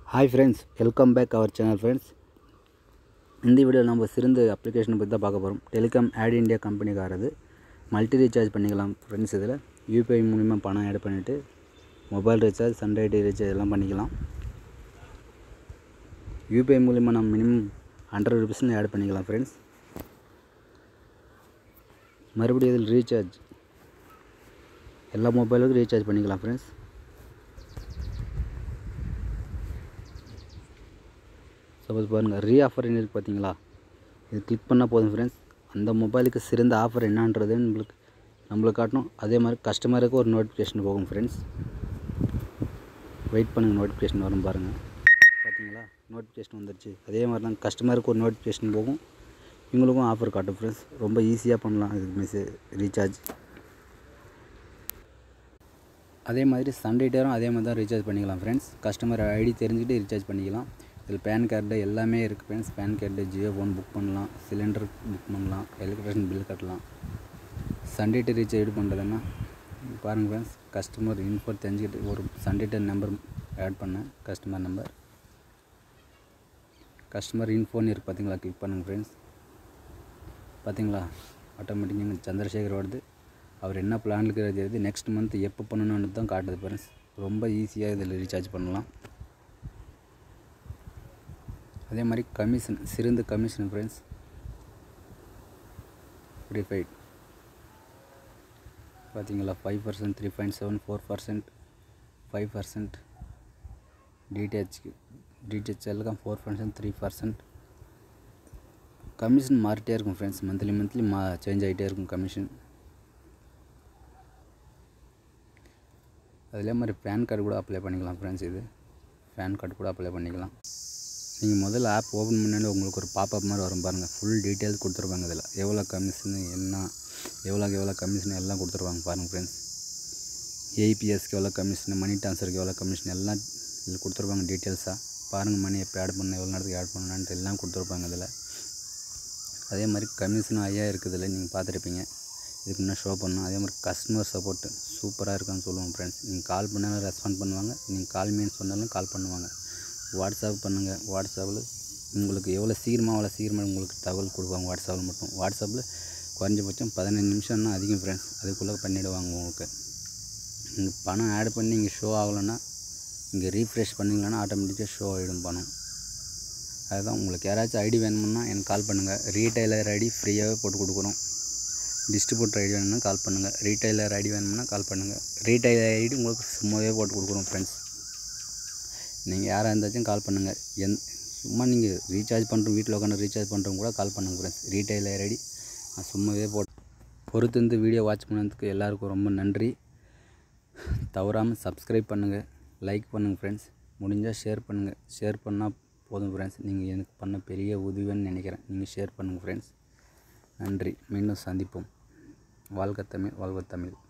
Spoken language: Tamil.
hi friends welcome back our channel friends இந்த வீடியோவில் நம்ம சிறந்த அப்ளிகேஷனை பற்றி தான் பார்க்க போகிறோம் டெலிகாம் ஆட் இந்தியா கம்பெனிக்காரது மல்டி ரீசார்ஜ் பண்ணிக்கலாம் ஃப்ரெண்ட்ஸ் இதில் யூபிஐ மூலிமா பணம் ஆட் பண்ணிவிட்டு மொபைல் ரீசார்ஜ் சன்ரைடி ரீசார்ஜ் எல்லாம் பண்ணிக்கலாம் யூபிஐ மூலிமா நம்ம மினிமம் ஹண்ட்ரட் ருபீஸ்னு ஆட் பண்ணிக்கலாம் ஃப்ரெண்ட்ஸ் மறுபடியும் இதில் ரீசார்ஜ் எல்லா மொபைலுக்கும் ரீசார்ஜ் பண்ணிக்கலாம் ஃப்ரெண்ட்ஸ் சப்போஸ் பாருங்கள் ரீ ஆஃபர்னு இருக்குது பார்த்தீங்களா இது கிளிக் பண்ணால் போதும் ஃப்ரெண்ட்ஸ் அந்த மொபைலுக்கு சிறந்த ஆஃபர் என்னன்றது நம்மளுக்கு நம்மளுக்கு காட்டணும் அதே மாதிரி கஸ்டமருக்கு ஒரு நோட்டிஃபிகேஷன் போகும் ஃப்ரெண்ட்ஸ் வெயிட் பண்ணுங்கள் நோட்டிஃபிகேஷன் வரும் பாருங்கள் பார்த்தீங்களா நோட்டிஃபிகேஷன் வந்துருச்சு அதே மாதிரி தான் கஸ்டமருக்கு ஒரு நோட்டிஃபிகேஷன் போகும் இவங்களுக்கும் ஆஃபர் காட்டும் ஃப்ரெண்ட்ஸ் ரொம்ப ஈஸியாக பண்ணலாம் இதுக்கு மெசே ரீசார்ஜ் அதே மாதிரி சண்டே டேரும் அதே மாதிரி தான் ரீசார்ஜ் பண்ணிக்கலாம் ஃப்ரெண்ட்ஸ் கஸ்டமர் ஐடி தெரிஞ்சுக்கிட்டு ரீசார்ஜ் பண்ணிக்கலாம் இதில் பேன் கார்டு எல்லாமே இருக்குது friends pan card Jio phone book பண்ணலாம் சிலிண்டர் புக் பண்ணலாம் எலக்ட்ரிஷன் பில் கட்டலாம் சண்டே டே ரீசார்ஜ் பண்ணுறதுன்னா பாருங்கள் ஃப்ரெண்ட்ஸ் கஸ்டமர் இன்ஃபோ தெரிஞ்சுக்கிட்டு ஒரு சண்டே டே நம்பர் ஆட் பண்ணேன் கஸ்டமர் நம்பர் கஸ்டமர் இன்ஃபோன்னு இருக்குது பார்த்தீங்களா கிளிக் பண்ணுங்கள் ஃப்ரெண்ட்ஸ் பார்த்தீங்களா ஆட்டோமேட்டிக்காக சந்திரசேகர் வருது அவர் என்ன பிளான் இருக்கிறது தெரியுது நெக்ஸ்ட் மந்த் எப்போ பண்ணணும்னு தான் காட்டுது ஃப்ரெண்ட்ஸ் ரொம்ப ஈஸியாக இதில் ரீசார்ஜ் பண்ணலாம் அதே மாதிரி கமிஷன் சிறந்த கமிஷன் ஃப்ரெண்ட்ஸ் ப்ரீபெய்ட் பார்த்தீங்களா five percent three point seven four percent five percent டிடிஹெச்க்கு டிடிஹெச் எல்லாம் four percent three percent commission மாறிட்டே இருக்கும் ஃப்ரெண்ட்ஸ் மந்த்லி மந்த்லி மா சேஞ்ச் ஆகிட்டே இருக்கும் கமிஷன் அதிலே மாதிரி பேன் கார்டு கூட அப்ளை பண்ணிக்கலாம் ஃப்ரெண்ட்ஸ் இது பேன் கார்டு கூட அப்ளை பண்ணிக்கலாம் நீங்கள் முதல்ல ஆப் ஓப்பன் பண்ணாலே உங்களுக்கு ஒரு பாப்பப் மாதிரி வரும் பாருங்கள் ஃபுல் டீட்டெயில்ஸ் கொடுத்துருப்பாங்க இதில் எவ்வளோ கமிஷனு என்ன எவ்வளோக்கு எவ்வளோ கமிஷன் எல்லாம் கொடுத்துருவாங்க பாருங்கள் ஃப்ரெண்ட்ஸ் ஏபிஎஸ்க்கு எவ்வளோ கமிஷன் மணி ட்ரான்ஸ்ஃபருக்கு எவ்வளோ கமிஷன் எல்லாம் இதில் கொடுத்துருப்பாங்க டீட்டெயில்ஸாக பாருங்கள் மணி எப்போ ஆட் பண்ண எவ்வளோ நேரத்துக்கு ஆட் பண்ணலான்ட்டு எல்லாம் கொடுத்துருப்பாங்க இதில் அதே மாதிரி கமிஷனும் ஐயா இருக்குது இதில் நீங்கள் பார்த்துருப்பீங்க இதுக்கு முன்னே ஷோ பண்ணோம் அதே மாதிரி கஸ்டமர் சப்போர்ட்டு சூப்பராக இருக்குன்னு சொல்லுவோம் ஃப்ரெண்ட்ஸ் நீங்கள் கால் பண்ணாலும் ரெஸ்பாண்ட் பண்ணுவாங்க நீங்கள் கால் மீன் சொன்னாலும் கால் பண்ணுவாங்க வாட்ஸ்அப் பண்ணுங்கள் வாட்ஸ்அப்பில் உங்களுக்கு எவ்வளோ சீக்கிரமாக அவ்வளோ சீக்கிரமாக உங்களுக்கு தகவல் கொடுப்பாங்க வாட்ஸ்அப்பில் மட்டும் வாட்ஸ்அப்பில் குறைஞ்சபட்சம் பதினஞ்சு நிமிஷம்னா அதிகம் ஃப்ரெண்ட்ஸ் அதுக்குள்ளே பண்ணிவிடுவாங்க உங்களுக்கு நீங்கள் பணம் ஆட் பண்ணி இங்கே ஷோ ஆகலைன்னா இங்கே ரீஃப்ரெஷ் பண்ணிங்களன்னா ஆட்டோமேட்டிக்காக ஷோ ஆகிடும் பணம் அதுதான் உங்களுக்கு யாராச்சும் ஐடி வேணுமுன்னா எனக்கு கால் பண்ணுங்கள் ரீட்டைலர் ஐடி ஃப்ரீயாகவே போட்டு கொடுக்குறோம் டிஸ்ட்ரிபியூட்டர் ஐடி வேணும்னா கால் பண்ணுங்கள் ரீட்டைலர் ஐடி வேணும்னா கால் பண்ணுங்கள் ரீட்டைலர் ஐடி உங்களுக்கு சும்மாவே போட்டு கொடுக்குறோம் ஃப்ரெண்ட்ஸ் நீங்கள் யாராக இருந்தாச்சும் கால் பண்ணுங்கள் எந் சும்மா நீங்கள் ரீசார்ஜ் பண்ணுறோம் வீட்டில் உட்காந்து ரீசார்ஜ் பண்ணுறவங்க கூட கால் பண்ணுங்கள் ஃப்ரெண்ட்ஸ் ரீட்டைலர் ஐடி நான் சும்மாவே போட்டு பொறுத்து இந்த வீடியோ வாட்ச் பண்ணதுக்கு எல்லாருக்கும் ரொம்ப நன்றி தவறாமல் சப்ஸ்கிரைப் பண்ணுங்கள் லைக் பண்ணுங்கள் ஃப்ரெண்ட்ஸ் முடிஞ்சால் ஷேர் பண்ணுங்கள் ஷேர் பண்ணால் போதும் ஃப்ரெண்ட்ஸ் நீங்கள் எனக்கு பண்ண பெரிய உதவின்னு நினைக்கிறேன் நீங்கள் ஷேர் பண்ணுங்கள் ஃப்ரெண்ட்ஸ் நன்றி மீண்டும் சந்திப்போம் வாழ்க தமிழ் வாழ்க தமிழ்